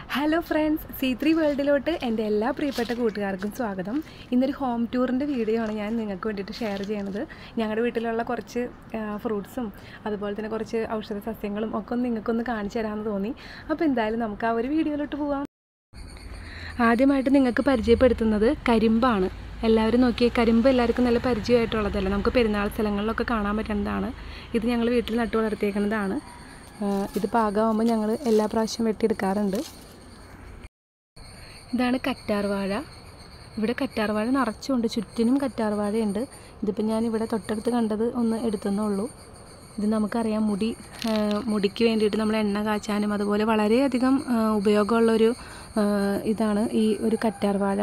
hello friends C three വേൾഡിലോട്ട് എൻ്റെ എല്ലാ പ്രിയപ്പെട്ട കൂട്ടുകാർക്കും സ്വാഗതം ഇന്നൊരു ഹോം ടൂറിൻ്റെ വീഡിയോ ആണ് ഞാൻ നിങ്ങൾക്ക് വേണ്ടിയിട്ട് ഷെയർ ചെയ്യുന്നത് ഞങ്ങളുടെ വീട്ടിലുള്ള കുറച്ച് ഫ്രൂട്ട്സും അതുപോലെ തന്നെ കുറച്ച് ഔഷധ സസ്യങ്ങളും ഒക്കെ ഒന്ന് നിങ്ങൾക്കൊന്ന് കാണിച്ചു തരാമെന്ന് തോന്നി അപ്പോൾ എന്തായാലും നമുക്ക് ആ ഒരു വീഡിയോയിലോട്ട് പോവാം ആദ്യമായിട്ട് നിങ്ങൾക്ക് പരിചയപ്പെടുത്തുന്നത് കരിമ്പാണ് എല്ലാവരും നോക്കിയേ കരിമ്പ് എല്ലാവർക്കും നല്ല പരിചയമായിട്ടുള്ളതല്ല നമുക്ക് പെരുന്നാൾ സ്ഥലങ്ങളിലൊക്കെ കാണാൻ പറ്റുന്നതാണ് ഇത് ഞങ്ങൾ വീട്ടിൽ നട്ടു വളർത്തിയേക്കുന്നതാണ് ആഹ് ഇത് പാകമാകുമ്പോൾ ഞങ്ങൾ എല്ലാ പ്രാവശ്യം വെട്ടിയെടുക്കാറുണ്ട് ഇതാണ് കറ്റാർ വാഴ ഇവിടെ കറ്റാർ വാഴ നിറച്ചുണ്ട് ചുറ്റിനും കറ്റാർ വാഴയുണ്ട് ഇതിപ്പോൾ ഞാൻ ഇവിടെ തൊട്ടടുത്ത് കണ്ടത് ഒന്ന് എടുത്തെന്നേ ഉള്ളൂ ഇത് നമുക്കറിയാം മുടി ആ, മുടിക്ക് വേണ്ടിയിട്ട് നമ്മൾ എണ്ണ കാച്ചാനും അതുപോലെ വളരെയധികം ആ, ഉപയോഗമുള്ളൊരു ആ, ഇതാണ് ഈ ഒരു കറ്റാർ വാഴ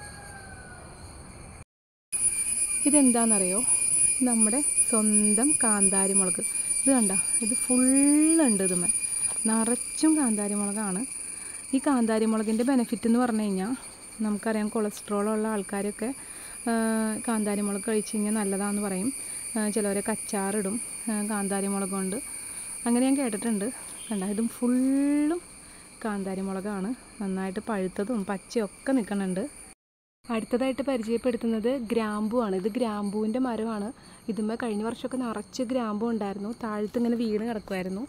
ഇതെന്താണെന്നറിയോ നമ്മുടെ സ്വന്തം കാന്താരി മുളക് ഇത് കണ്ട ഇത് ഫുള്ളുണ്ട് ഇതുമേ നിറച്ചും കാന്താരി മുളകാണ് ഈ കാന്താരി മുളകിൻ്റെ ബെനിഫിറ്റ് എന്ന് പറഞ്ഞു കഴിഞ്ഞാൽ നമുക്കറിയാം കൊളസ്ട്രോൾ ഉള്ള ആൾക്കാരൊക്കെ ആ, കാന്താരി മുളക് കഴിച്ച് കഴിഞ്ഞാൽ നല്ലതാണെന്ന് പറയും ആ, ചിലവരൊക്കെ അച്ചാറിടും ആ, കാന്താരി മുളക് കൊണ്ട് അങ്ങനെ ഞാൻ കേട്ടിട്ടുണ്ട് കണ്ട ഇതും ഫുള്ളും കാന്താരി മുളകാണ് നന്നായിട്ട് പഴുത്തതും പച്ചയും ഒക്കെ നിൽക്കുന്നുണ്ട് അടുത്തതായിട്ട് പരിചയപ്പെടുത്തുന്നത് ഗ്രാമ്പു ആണ് ഇത് ഗ്രാമ്പൂവിൻ്റെ മരമാണ് ഇതുമ്മേ കഴിഞ്ഞ വർഷമൊക്കെ നിറച്ച് ഗ്രാമ്പു ഉണ്ടായിരുന്നു താഴത്ത് ഇങ്ങനെ വീണ് കിടക്കുമായിരുന്നു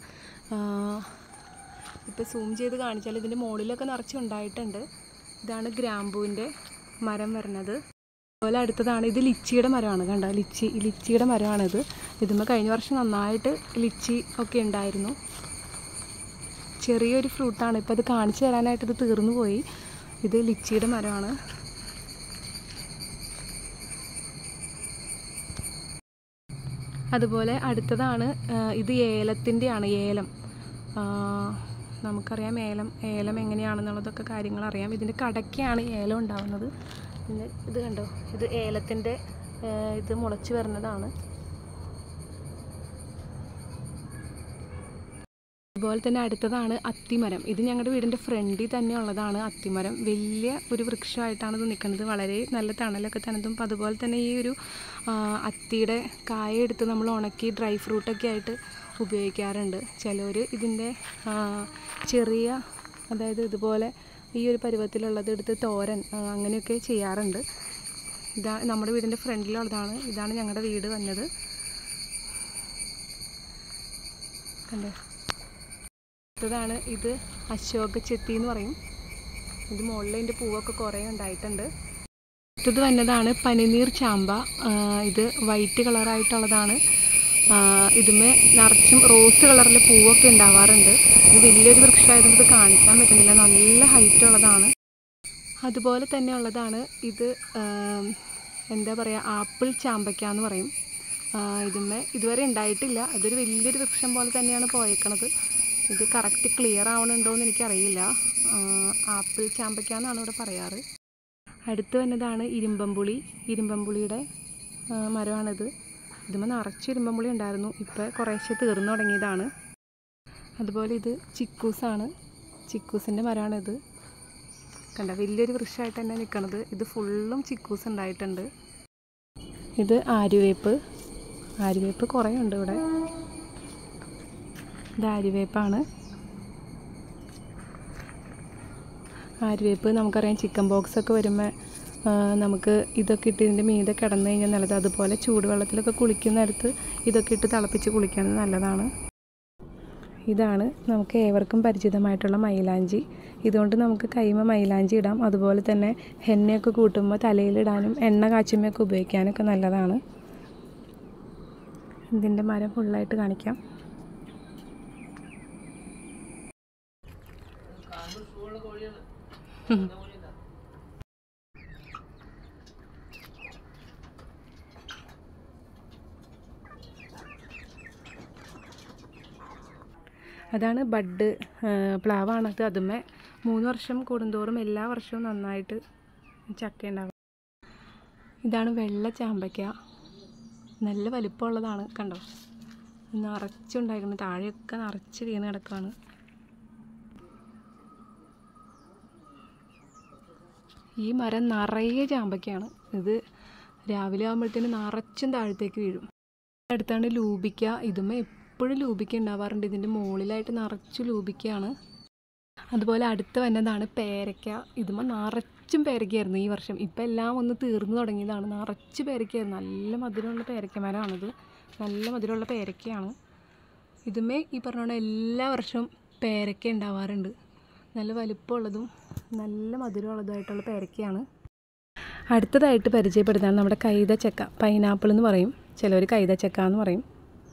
ഇപ്പോൾ സൂം ചെയ്ത് കാണിച്ചാൽ ഇതിൻ്റെ മുകളിലൊക്കെ നിറച്ച് ഉണ്ടായിട്ടുണ്ട് ഇതാണ് ഗ്രാമ്പൂവിൻ്റെ മരം വരുന്നത് അതുപോലെ അടുത്തതാണ് ഇത് ലിച്ചിയുടെ മരമാണ് കണ്ട ലിച്ചി ഈ ലിച്ചിയുടെ മരമാണിത് ഇതുമ്മേ കഴിഞ്ഞ വർഷം നന്നായിട്ട് ലിച്ചി ഒക്കെ ഉണ്ടായിരുന്നു ചെറിയൊരു ഫ്രൂട്ടാണ് ഇപ്പോൾ അത് കാണിച്ചു തരാനായിട്ട് ഇത് തീർന്നു പോയി ഇത് ലിച്ചിയുടെ മരമാണ് അതുപോലെ അടുത്തതാണ് ആ, ഇത് ഏലത്തിൻ്റെയാണ് ഏലം ആ, നമുക്കറിയാം ഏലം ഏലം എങ്ങനെയാണെന്നുള്ളതൊക്കെ കാര്യങ്ങൾ അറിയാം ഇതിൻ്റെ കടയ്ക്കാണ് ഏലം ഉണ്ടാവുന്നത് പിന്നെ ഇത് കണ്ടോ ഇത് ഏലത്തിൻ്റെ ആ, ഇത് മുളച്ച് വരുന്നതാണ് അതുപോലെ തന്നെ അടുത്തതാണ് അത്തിമരം ഇത് ഞങ്ങളുടെ വീടിൻ്റെ ഫ്രണ്ടിൽ തന്നെ ഉള്ളതാണ് അത്തിമരം വലിയ ഒരു വൃക്ഷമായിട്ടാണ് ഇത് നിൽക്കുന്നത് വളരെ നല്ല തണലൊക്കെ തണുത്തും അപ്പം അതുപോലെ തന്നെ ഈ ഒരു ആ, അത്തിയുടെ കായ എടുത്ത് നമ്മൾ ഉണക്കി ഡ്രൈ ഫ്രൂട്ടൊക്കെ ആയിട്ട് ഉപയോഗിക്കാറുണ്ട് ചിലർ ഇതിൻ്റെ ആ, ചെറിയ അതായത് ഇതുപോലെ ഈ ഒരു പരുവത്തിലുള്ളത് എടുത്ത് തോരൻ ആ, അങ്ങനെയൊക്കെ ചെയ്യാറുണ്ട് ഇതാ നമ്മുടെ വീടിൻ്റെ ഫ്രണ്ടിലുള്ളതാണ് ഇതാണ് ഞങ്ങളുടെ വീട് വന്നത് കണ്ടേ അടുത്തതാണ് ഇത് അശോക ചെത്തി എന്ന് പറയും ഇത് മുകളിൽ അതിൻ്റെ പൂവൊക്കെ കുറേ ഉണ്ടായിട്ടുണ്ട് അടുത്തത് വന്നതാണ് പനിനീർ ചാമ്പ ആ, ഇത് വൈറ്റ് കളറായിട്ടുള്ളതാണ് ആ, ഇതിന്മേ നിറച്ചും റോസ് കളറിലെ പൂവൊക്കെ ഉണ്ടാവാറുണ്ട് ഇത് വലിയൊരു വൃക്ഷമായതുകൊണ്ട് ഇത് കാണിക്കാൻ പറ്റുന്നില്ല നല്ല ഹൈറ്റ് ഉള്ളതാണ് അതുപോലെ തന്നെ ഉള്ളതാണ് ഇത് ആ, എന്താ പറയുക ആപ്പിൾ ചാമ്പയ്ക്ക എന്ന് പറയും ഇതിന്മേ ഇതുവരെ ഉണ്ടായിട്ടില്ല അതൊരു വലിയൊരു വൃക്ഷം പോലെ തന്നെയാണ് പോയേക്കണത് ഇത് കറക്റ്റ് ക്ലിയർ ആവണുണ്ടോ എന്ന് എനിക്കറിയില്ല ആ, ആപ്പിൾ ചാമ്പയ്ക്ക എന്നാണ് ഇവിടെ പറയാറ് അടുത്ത് വന്നതാണ് ഇരുമ്പമ്പുളി ഇരുമ്പമ്പുളിയുടെ ആ, മരമാണിത് ഇതിന്മേ നിറച്ച് ഇരുമ്പമ്പുളി ഉണ്ടായിരുന്നു ഇപ്പോൾ കുറേശ്ശെ തീർന്നു തുടങ്ങിയതാണ് അതുപോലെ ഇത് ചിക്കൂസാണ് ചിക്കൂസിൻ്റെ മരമാണിത് കണ്ട വലിയൊരു വൃക്ഷമായിട്ട് തന്നെ നിൽക്കണത് ഇത് ഫുള്ളും ചിക്കൂസ് ഉണ്ടായിട്ടുണ്ട് ഇത് ആര്യവേപ്പ് ആര്യവേപ്പ് കുറേ ഉണ്ട് ഇവിടെ ഇത് ആര്യവേപ്പാണ് ആര്യവേപ്പ് നമുക്കറിയാം ചിക്കൻ ബോക്സ് ഒക്കെ വരുമ്പോൾ നമുക്ക് ഇതൊക്കെ ഇട്ട് ഇതിൻ്റെ മീതെ കിടന്നു കഴിഞ്ഞാൽ നല്ലത് അതുപോലെ ചൂടുവെള്ളത്തിലൊക്കെ കുളിക്കുന്നിടത്ത് ഇതൊക്കെ ഇട്ട് തിളപ്പിച്ച് കുളിക്കുന്നത് നല്ലതാണ് ഇതാണ് നമുക്ക് ഏവർക്കും പരിചിതമായിട്ടുള്ള മൈലാഞ്ചി ഇതുകൊണ്ട് നമുക്ക് കൈമ മൈലാഞ്ചി ഇടാം അതുപോലെ തന്നെ എണ്ണയൊക്കെ കൂട്ടുമ്പോൾ തലയിലിടാനും എണ്ണ കാച്ചുമ്മയൊക്കെ ഉപയോഗിക്കാനൊക്കെ നല്ലതാണ് ഇതിൻ്റെ മരം ഫുള്ളായിട്ട് കാണിക്കാം അതാണ് ബഡ് പ്ലാവാണത് അതുമേ മൂന്ന് വർഷം കൂടുന്തോറും എല്ലാ വർഷവും നന്നായിട്ട് ചക്ക ഉണ്ടാകും ഇതാണ് വെള്ള ചാമ്പയ്ക്ക നല്ല വലിപ്പമുള്ളതാണ് കണ്ടോ നിറച്ചുണ്ടായിരുന്നു താഴെയൊക്കെ നിറച്ച് വീണ് കിടക്കുകയാണ് ഈ മരം നിറയെ ചാമ്പയ്ക്കാണ് ഇത് രാവിലെ ആകുമ്പോഴത്തേന് നിറച്ചും താഴത്തേക്ക് വീഴും അടുത്താണ് ലൂബിക്ക ഇതുമേ എപ്പോഴും ലൂബിക്ക ഉണ്ടാവാറുണ്ട് ഇതിൻ്റെ മുകളിലായിട്ട് നിറച്ച് ലൂബിക്കയാണ് അതുപോലെ അടുത്ത് വന്നതാണ് പേരയ്ക്ക ഇതുമ്പോൾ നിറച്ചും പേരയ്ക്കായിരുന്നു ഈ വർഷം ഇപ്പം എല്ലാം ഒന്ന് തീർന്നു തുടങ്ങിയതാണ് നിറച്ച് പേരയ്ക്കായിരുന്നു നല്ല മധുരമുള്ള പേരയ്ക്ക മരമാണിത് നല്ല മധുരമുള്ള പേരയ്ക്കയാണ് ഇതുമേ ഈ പറഞ്ഞ പോലെ എല്ലാ വർഷവും പേരയ്ക്ക ഉണ്ടാവാറുണ്ട് നല്ല വലിപ്പമുള്ളതും നല്ല മധുരമുള്ളതുമായിട്ടുള്ള പേരയ്ക്കയാണ് അടുത്തതായിട്ട് പരിചയപ്പെടുത്താൻ നമ്മുടെ കൈതച്ചക്ക പൈനാപ്പിൾ എന്ന് പറയും ചിലവർ കൈതച്ചക്ക എന്ന് പറയും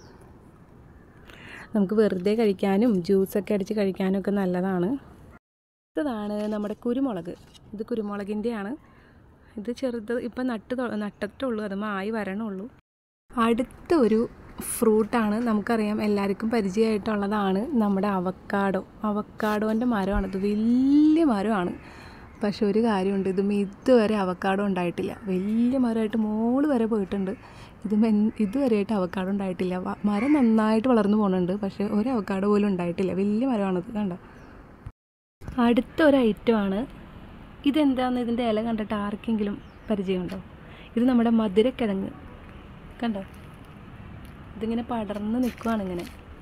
നമുക്ക് വെറുതെ കഴിക്കാനും ജ്യൂസൊക്കെ അടിച്ച് കഴിക്കാനും ഒക്കെ നല്ലതാണ് അടുത്തതാണ് നമ്മുടെ കുരുമുളക് ഇത് കുരുമുളകിൻ്റെയാണ് ഇത് ചെറുത് ഇപ്പം നട്ട് തൊ- നട്ടിട്ടുള്ളൂ അത് ആയി വരണുള്ളൂ അടുത്ത ഒരു ഫ്രൂട്ടാണ് നമുക്കറിയാം എല്ലാവർക്കും പരിചയമായിട്ടുള്ളതാണ് നമ്മുടെ അവക്കാഡോ അവക്കാഡോൻ്റെ മരമാണിത് വലിയ മരമാണ് പക്ഷെ ഒരു കാര്യമുണ്ട് ഇതും ഇതുവരെ അവക്കാഡോ ഉണ്ടായിട്ടില്ല വലിയ മരമായിട്ട് മോള് വരെ പോയിട്ടുണ്ട് ഇതും ഇതുവരെയായിട്ട് അവക്കാഡോ ഉണ്ടായിട്ടില്ല വ- മരം നന്നായിട്ട് വളർന്നു പോകുന്നുണ്ട് പക്ഷേ ഒരു അവക്കാഡോ പോലും ഉണ്ടായിട്ടില്ല വലിയ മരമാണിത് കണ്ടോ അടുത്ത ഒരു ഐറ്റമാണ് ഇതെന്താണെന്ന് ഇതിൻ്റെ ഇല കണ്ടിട്ട് ആർക്കെങ്കിലും പരിചയമുണ്ടോ ഇത് നമ്മുടെ മധുരക്കിഴങ്ങ് കണ്ടോ ഇതിങ്ങനെ പടർന്ന് നിൽക്കുവാണ് ഇങ്ങനെ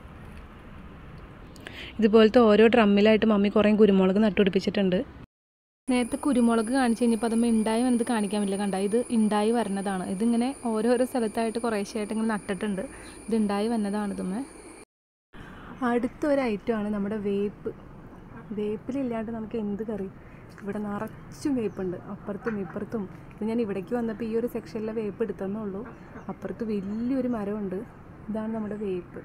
ഇതുപോലത്തെ ഓരോ ഡ്രമ്മിലായിട്ട് മമ്മി കുറേ കുരുമുളക് നട്ടുപിടിപ്പിച്ചിട്ടുണ്ട് നേരത്തെ കുരുമുളക് കാണിച്ച് കഴിഞ്ഞപ്പോൾ അതുമ്പോൾ ഉണ്ടായി വന്നത് കാണിക്കാൻ പറ്റില്ല കണ്ട ഇത് ഉണ്ടായി വരുന്നതാണ് ഇതിങ്ങനെ ഓരോരോ സ്ഥലത്തായിട്ട് കുറേശ്ശെയായിട്ട് ഇങ്ങനെ നട്ടിട്ടുണ്ട് ഇത് ഉണ്ടായി വന്നതാണ് ഇതുമ്മേ അടുത്ത ഒരു ഐറ്റമാണ് നമ്മുടെ വേപ്പ് വേപ്പിലില്ലാണ്ട് നമുക്ക് എന്ത് കറി ഇവിടെ നിറച്ചും വേപ്പുണ്ട് അപ്പുറത്തും ഇപ്പുറത്തും ഇത് ഞാൻ ഇവിടേക്ക് വന്നപ്പോൾ ഈ ഒരു സെക്ഷനിലെ വേപ്പ് എടുത്തെന്നേ ഉള്ളൂ അപ്പുറത്ത് വലിയൊരു മരമുണ്ട് ഇതാണ് നമ്മുടെ വേപ്പ്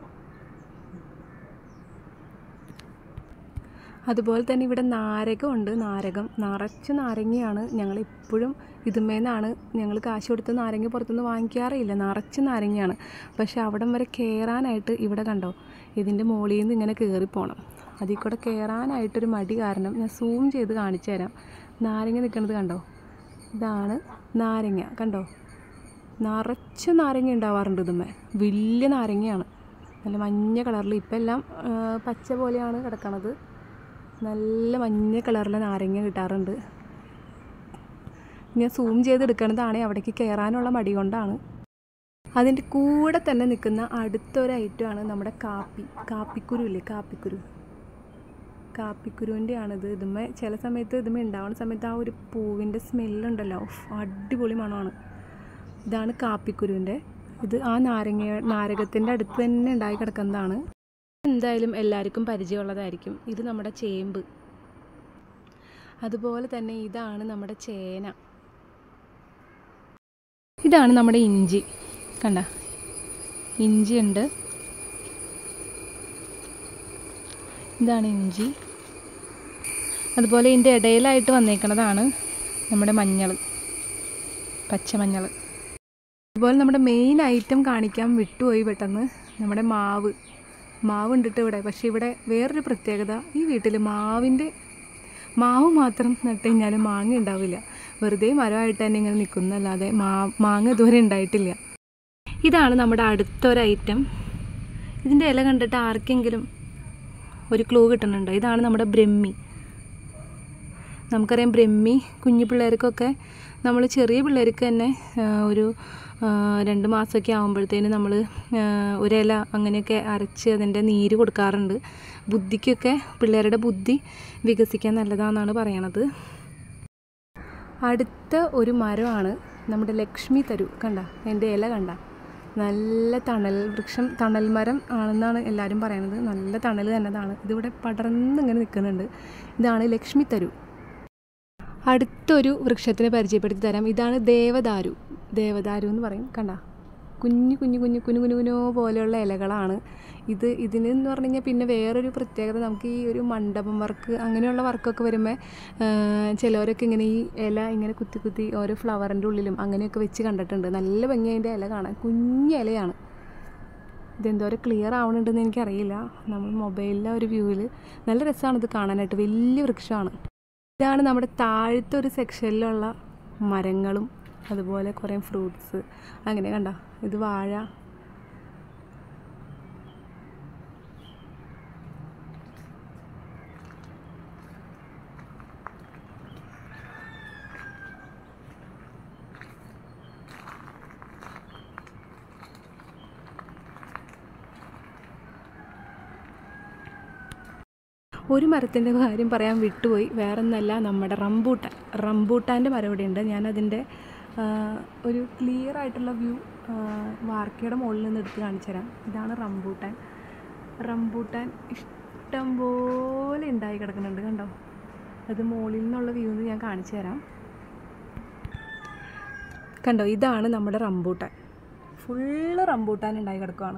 അതുപോലെ തന്നെ ഇവിടെ നാരകമുണ്ട് നാരകം നിറച്ച് നാരങ്ങയാണ് ഞങ്ങൾ എപ്പോഴും ഇതുമേന്നാണ് ഞങ്ങൾ കാശ് കൊടുത്ത് നാരങ്ങ പുറത്തുനിന്ന് വാങ്ങിക്കാറില്ല നിറച്ച് നാരങ്ങയാണ് പക്ഷെ അവിടം വരെ കയറാനായിട്ട് ഇവിടെ കണ്ടോ ഇതിൻ്റെ മുകളിൽ നിന്ന് ഇങ്ങനെ കയറിപ്പോണം അതിൽ കൂടെ കയറാനായിട്ടൊരു മടി കാരണം ഞാൻ സൂം ചെയ്ത് കാണിച്ചു തരാം നാരങ്ങ നിൽക്കുന്നത് കണ്ടോ ഇതാണ് നാരങ്ങ കണ്ടോ നിറച്ച് നാരങ്ങ ഉണ്ടാവാറുണ്ട് ഇതുമ്മേ വലിയ നാരങ്ങയാണ് നല്ല മഞ്ഞ കളറിൽ ഇപ്പം എല്ലാം ആ, പച്ച പോലെയാണ് കിടക്കണത് നല്ല മഞ്ഞ കളറിലെ നാരങ്ങ കിട്ടാറുണ്ട് ഞാൻ സൂം ചെയ്തെടുക്കണതാണ് അവിടേക്ക് കയറാനുള്ള മടി കൊണ്ടാണ് അതിൻ്റെ കൂടെ തന്നെ നിൽക്കുന്ന അടുത്തൊരു ഐറ്റമാണ് നമ്മുടെ കാപ്പി കാപ്പിക്കുരു ഇല്ലേ കാപ്പിക്കുരു കാപ്പിക്കുരുവിൻ്റെ ആണിത് ഇതുമ്മേ ചില സമയത്ത് ഇതുമ്മേ ഉണ്ടാവുന്ന സമയത്ത് ആ ഒരു പൂവിൻ്റെ സ്മെല്ലുണ്ടല്ലോ ഉഫ്, അടിപൊളി മണമാണ് ഇതാണ് കാപ്പിക്കുരുവിൻ്റെ ഇത് ആ നാരങ്ങ നാരകത്തിൻ്റെ അടുത്ത് തന്നെ ഉണ്ടായി കിടക്കുന്നതാണ് എന്തായാലും എല്ലാവർക്കും പരിചയമുള്ളതായിരിക്കും ഇത് നമ്മുടെ ചേമ്പ് അതുപോലെ തന്നെ ഇതാണ് നമ്മുടെ ചേന ഇതാണ് നമ്മുടെ ഇഞ്ചി കണ്ട ഇഞ്ചി ഉണ്ട് ഇതാണ് ഇഞ്ചി അതുപോലെ ഇതിൻ്റെ ഇടയിലായിട്ട് വന്നേക്കുന്നതാണ് നമ്മുടെ മഞ്ഞൾ പച്ചമഞ്ഞൾ അതുപോലെ നമ്മുടെ മെയിൻ ഐറ്റം കാണിക്കാൻ വിട്ടുപോയി പെട്ടെന്ന് നമ്മുടെ മാവ് മാവ് ഉണ്ടിട്ട് ഇവിടെ പക്ഷേ ഇവിടെ വേറൊരു പ്രത്യേകത ഈ വീട്ടിൽ മാവിൻ്റെ മാവ് മാത്രം നട്ട് കഴിഞ്ഞാൽ മാങ്ങ ഉണ്ടാവില്ല വെറുതെ മരമായിട്ട് തന്നെ ഇങ്ങനെ നിൽക്കുന്നല്ലാതെ മാ മാങ്ങ ഇതുവരെ ഉണ്ടായിട്ടില്ല ഇതാണ് നമ്മുടെ അടുത്തൊരു ഐറ്റം ഇതിൻ്റെ ഇല കണ്ടിട്ട് ആർക്കെങ്കിലും ഒരു ക്ലൂ കിട്ടുന്നുണ്ടോ ഇതാണ് നമ്മുടെ ബ്രഹ്മി നമുക്കറിയാം ബ്രഹ്മി കുഞ്ഞു പിള്ളേർക്കൊക്കെ നമ്മൾ ചെറിയ പിള്ളേർക്ക് തന്നെ ആ, ഒരു ആ, രണ്ട് മാസമൊക്കെ ആകുമ്പോഴത്തേന് നമ്മൾ ഒരില അങ്ങനെയൊക്കെ അരച്ച് അതിൻ്റെ നീര് കൊടുക്കാറുണ്ട് ബുദ്ധിക്കൊക്കെ പിള്ളേരുടെ ബുദ്ധി വികസിക്കാൻ നല്ലതാണെന്നാണ് പറയണത് അടുത്ത ഒരു മരമാണ് നമ്മുടെ ലക്ഷ്മി തരു കണ്ട എൻ്റെ ഇല കണ്ട നല്ല തണൽ വൃക്ഷം തണൽ മരം ആണെന്നാണ് എല്ലാവരും പറയണത് നല്ല തണൽ തന്നതാണ് ഇതിവിടെ പടർന്നിങ്ങനെ നിൽക്കുന്നുണ്ട് ഇതാണ് ലക്ഷ്മി തരു അടുത്തൊരു വൃക്ഷത്തിനെ പരിചയപ്പെടുത്തി തരാം ഇതാണ് ദേവദാരു ദേവദാരു എന്ന് പറയും കണ്ട കുഞ്ഞു കുഞ്ഞു കുഞ്ഞു കുഞ്ഞു കുഞ്ഞു കുഞ്ഞു പോലെയുള്ള ഇലകളാണ് ഇത് ഇതിന് എന്ന് പറഞ്ഞു കഴിഞ്ഞാൽ പിന്നെ വേറൊരു പ്രത്യേകത നമുക്ക് ഈ ഒരു മണ്ഡപം വർക്ക് അങ്ങനെയുള്ള വർക്കൊക്കെ വരുമ്പോൾ ചിലവരൊക്കെ ഇങ്ങനെ ഈ ഇല ഇങ്ങനെ കുത്തി കുത്തി ഓരോ ഫ്ലവറിൻ്റെ ഉള്ളിലും അങ്ങനെയൊക്കെ വെച്ച് കണ്ടിട്ടുണ്ട് നല്ല ഭംഗി അതിൻ്റെ ഇല കാണാൻ കുഞ്ഞു ഇലയാണ് ഇതെന്തോരം ക്ലിയർ ആവണുണ്ടെന്ന് എനിക്കറിയില്ല നമ്മൾ മൊബൈലിലെ ഒരു വ്യൂവിൽ നല്ല രസമാണ് ഇത് കാണാനായിട്ട് വലിയ വൃക്ഷമാണ് ഇതാണ് നമ്മുടെ താഴത്തെ ഒരു സെക്ഷനിലുള്ള മരങ്ങളും അതുപോലെ കുറേ ഫ്രൂട്ട്സ് അങ്ങനെ കണ്ട ഇത് വാഴ ഒരു മരത്തിൻ്റെ കാര്യം പറയാൻ വിട്ടുപോയി വേറൊന്നല്ല നമ്മുടെ റംബൂട്ടാൻ റംബൂട്ടാൻ്റെ മരം ഇവിടെ ഉണ്ട് ഞാനതിൻ്റെ ആ, ഒരു ക്ലിയർ ആയിട്ടുള്ള വ്യൂ വാർക്കയുടെ മുകളിൽ നിന്ന് എടുത്ത് കാണിച്ചു തരാം ഇതാണ് റംബൂട്ടാൻ റംബൂട്ടാൻ ഇഷ്ടം പോലെ ഉണ്ടായി കിടക്കുന്നുണ്ട് കണ്ടോ അത് മുകളിൽ നിന്നുള്ള വ്യൂ ഞാൻ കാണിച്ചു തരാം കണ്ടോ ഇതാണ് നമ്മുടെ റംബൂട്ടാൻ ഫുള്ള് റംബൂട്ടാൻ ഉണ്ടായി കിടക്കുവാണ്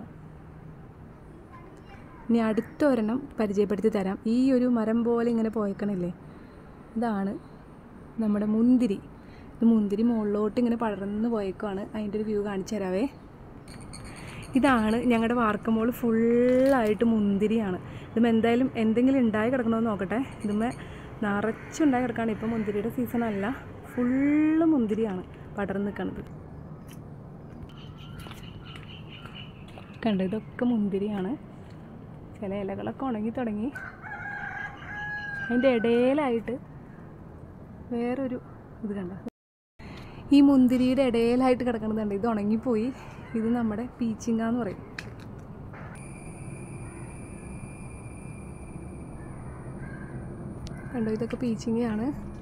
ഇനി അടുത്ത ഒരെണ്ണം പരിചയപ്പെടുത്തി തരാം ഈ ഒരു മരം പോലെ ഇങ്ങനെ പോയേക്കണില്ലേ ഇതാണ് നമ്മുടെ മുന്തിരി ഇത് മുന്തിരി മുകളിലോട്ട് ഇങ്ങനെ പടർന്ന് പോയേക്കുവാണ് അതിൻ്റെ ഒരു വ്യൂ കാണിച്ചു തരാവേ ഇതാണ് ഞങ്ങളുടെ വാർക്കമോൾ ഫുള്ളായിട്ട് മുന്തിരിയാണ് ഇതുമ്മ എന്തായാലും എന്തെങ്കിലും ഉണ്ടായി കിടക്കണമെന്ന് നോക്കട്ടെ ഇതുമ്മ നിറച്ചുണ്ടായി കിടക്കുകയാണ് ഇപ്പം മുന്തിരിയുടെ സീസൺ അല്ല ഫുള്ള് മുന്തിരിയാണ് പടർന്ന് നിൽക്കണത് കണ്ടോ ഇതൊക്കെ മുന്തിരിയാണ് ചില ഇലകളൊക്കെ ഉണങ്ങി തുടങ്ങി അതിൻ്റെ ഇടയിലായിട്ട് വേറൊരു ഇത് കണ്ട ഈ മുന്തിരിയുടെ ഇടയിലായിട്ട് കിടക്കണത് കണ്ട് ഇത് ഉണങ്ങിപ്പോയി ഇത് നമ്മുടെ പീച്ചിങ്ങ എന്ന് പറയും കണ്ടോ ഇതൊക്കെ പീച്ചിങ്ങയാണ്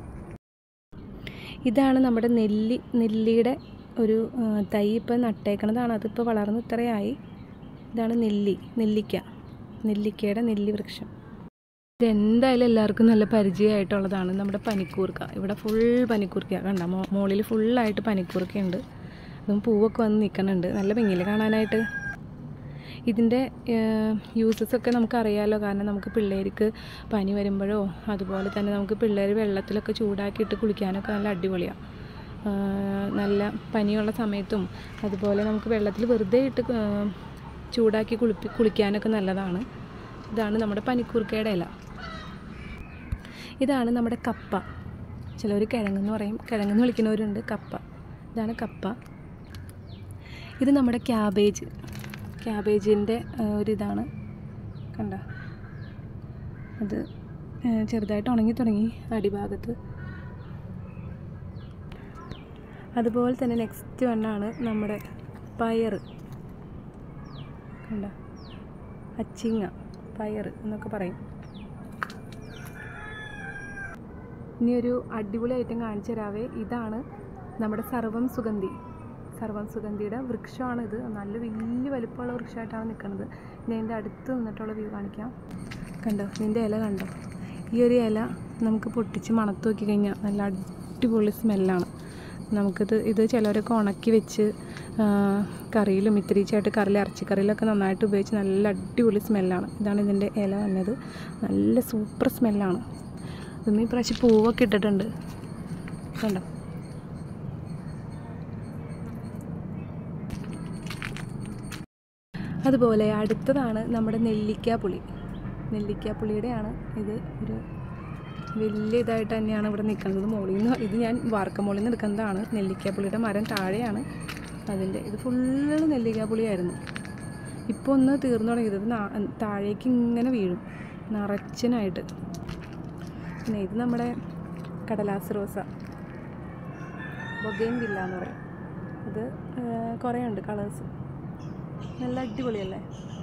ഇതാണ് നമ്മുടെ നെല്ലി നെല്ലിയുടെ ഒരു ആ, തൈ ഇപ്പം നട്ടേക്കണതാണ് അതിപ്പോൾ വളർന്ന് ഇത്രയായി ഇതാണ് നെല്ലി നെല്ലിക്ക നെല്ലിക്കയുടെ നെല്ലി വൃക്ഷം ഇതെന്തായാലും എല്ലാവർക്കും നല്ല പരിചയമായിട്ടുള്ളതാണ് നമ്മുടെ പനിക്കൂർക്ക ഇവിടെ ഫുൾ പനിക്കൂർക്ക കണ്ട മോ മുകളിൽ ഫുള്ളായിട്ട് പനിക്കൂർക്കയുണ്ട് അതും പൂവൊക്കെ വന്ന് നിൽക്കുന്നുണ്ട് നല്ല ഭംഗിയില്ല കാണാനായിട്ട് ഇതിൻ്റെ യൂസസ് ഒക്കെ നമുക്കറിയാലോ കാരണം നമുക്ക് പിള്ളേർക്ക് പനി വരുമ്പോഴോ അതുപോലെ തന്നെ നമുക്ക് പിള്ളേർ വെള്ളത്തിലൊക്കെ ചൂടാക്കിയിട്ട് കുളിക്കാനൊക്കെ നല്ല അടിപൊളിയാണ് നല്ല പനിയുള്ള സമയത്തും അതുപോലെ നമുക്ക് വെള്ളത്തിൽ വെറുതെ ഇട്ട് ആ, ചൂടാക്കി കുളിപ്പി കുളിക്കാനൊക്കെ നല്ലതാണ് ഇതാണ് നമ്മുടെ പനിക്കൂർക്കയുടെ ഇല ഇതാണ് നമ്മുടെ കപ്പ ചിലവർ കിഴങ്ങെന്ന് പറയും കിഴങ്ങെന്ന് വിളിക്കുന്നവരുണ്ട് കപ്പ ഇതാണ് കപ്പ ഇത് നമ്മുടെ ക്യാബേജ് ക്യാബേജിൻ്റെ ഒരിതാണ് കണ്ട അത് ആ, ചെറുതായിട്ട് ഉണങ്ങി തുടങ്ങി അടിഭാഗത്ത് അതുപോലെ തന്നെ നെക്സ്റ്റ് വണ്ണാണ് നമ്മുടെ പയർ കണ്ട അച്ചിങ്ങ പയർ എന്നൊക്കെ പറയും ഇനി ഒരു അടിപൊളി ഐറ്റം കാണിച്ചു തരാവേ ഇതാണ് നമ്മുടെ സർവം സുഗന്ധി സർവം സുഗന്ധിയുടെ വൃക്ഷമാണ് ഇത് നല്ല വലിയ വലിപ്പമുള്ള വൃക്ഷമായിട്ടാണ് നിൽക്കുന്നത് ഇനി അതിൻ്റെ അടുത്ത് നിന്നിട്ടുള്ള വ്യൂ കാണിക്കാം കണ്ടോ ഇതിൻ്റെ ഇല കണ്ടോ ഈ ഒരു ഇല നമുക്ക് പൊട്ടിച്ച് മണത്ത് നോക്കി കഴിഞ്ഞാൽ നല്ല അടിപൊളി സ്മെല്ലാണ് നമുക്കിത് ഇത് ചിലവരൊക്കെ ഉണക്കി വെച്ച് ആ, കറിയിലും ഇത്തിരിച്ചായിട്ട് കറിയിൽ ഇറച്ചിക്കറിയിലൊക്കെ നന്നായിട്ട് ഉപയോഗിച്ച് നല്ല അടിപൊളി സ്മെല്ലാണ് ഇതാണ് ഇതിൻ്റെ ഇല വന്നത് നല്ല സൂപ്പർ സ്മെല്ലാണ് ഇന്ന് ഈ പ്രാവശ്യം പൂവൊക്കെ ഇട്ടിട്ടുണ്ട് കണ്ടോ അതുപോലെ അടുത്തതാണ് നമ്മുടെ നെല്ലിക്കാപ്പുളി നെല്ലിക്കാപ്പുളിയുടെയാണ് ഇത് ഒരു വലിയ ഇതായിട്ട് തന്നെയാണ് ഇവിടെ നിൽക്കുന്നത് മുകളിൽ നിന്ന് ഇത് ഞാൻ വാർക്കമുകളിൽ നിന്ന് എടുക്കുന്നതാണ് നെല്ലിക്കാപ്പുളിയുടെ മരം താഴെയാണ് അതിൻ്റെ ഇത് ഫുള്ള് നെല്ലിക്കാപ്പുളിയായിരുന്നു ഇപ്പോൾ ഒന്ന് തീർന്നു തുടങ്ങിയത് ഇത് നാ- താഴേക്ക് ഇങ്ങനെ വീഴും നിറച്ചനായിട്ട് പിന്നെ ഇത് നമ്മുടെ കടലാസ് റോസ ബൊഗൈൻ വില്ല എന്ന് പറയും ഇത് കുറേ ഉണ്ട് കളേഴ്സ് നല്ല അടിപൊളിയല്ലേ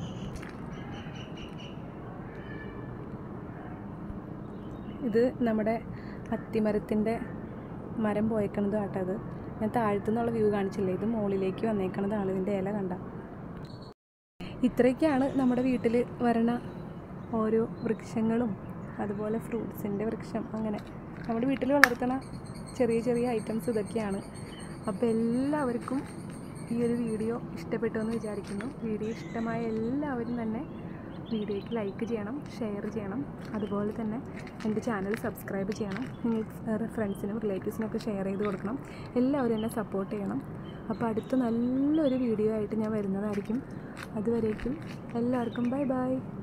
ഇത് നമ്മുടെ അത്തിമരത്തിൻ്റെ മരം പോയേക്കണത് കേട്ടോ അത് ഞാൻ താഴത്തു നിന്നുള്ള വ്യൂ കാണിച്ചില്ലേ ഇത് മുകളിലേക്ക് വന്നേക്കണതാണ് ഇതിൻ്റെ ഇല കണ്ട ഇത്രയൊക്കെയാണ് നമ്മുടെ വീട്ടിൽ വരണ ഓരോ വൃക്ഷങ്ങളും അതുപോലെ ഫ്രൂട്ട്സിൻ്റെ വൃക്ഷം അങ്ങനെ നമ്മുടെ വീട്ടിൽ വളർത്തുന്ന ചെറിയ ചെറിയ ഐറ്റംസ് ഇതൊക്കെയാണ് അപ്പോൾ എല്ലാവർക്കും ഈ ഒരു വീഡിയോ ഇഷ്ടപ്പെട്ടു എന്ന് വിചാരിക്കുന്നു വീഡിയോ ഇഷ്ടമായ എല്ലാവരും തന്നെ വീഡിയോയ്ക്ക് ലൈക്ക് ചെയ്യണം ഷെയർ ചെയ്യണം അതുപോലെ തന്നെ എൻ്റെ ചാനൽ സബ്സ്ക്രൈബ് ചെയ്യണം നിങ്ങൾ ഫ്രണ്ട്സിനും റിലേറ്റീവ്സിനൊക്കെ ഷെയർ ചെയ്ത് കൊടുക്കണം എല്ലാവരും എന്നെ സപ്പോർട്ട് ചെയ്യണം അപ്പോൾ അടുത്ത നല്ലൊരു വീഡിയോ ആയിട്ട് ഞാൻ വരുന്നതായിരിക്കും അതുവരേക്കും എല്ലാവർക്കും ബൈ ബൈ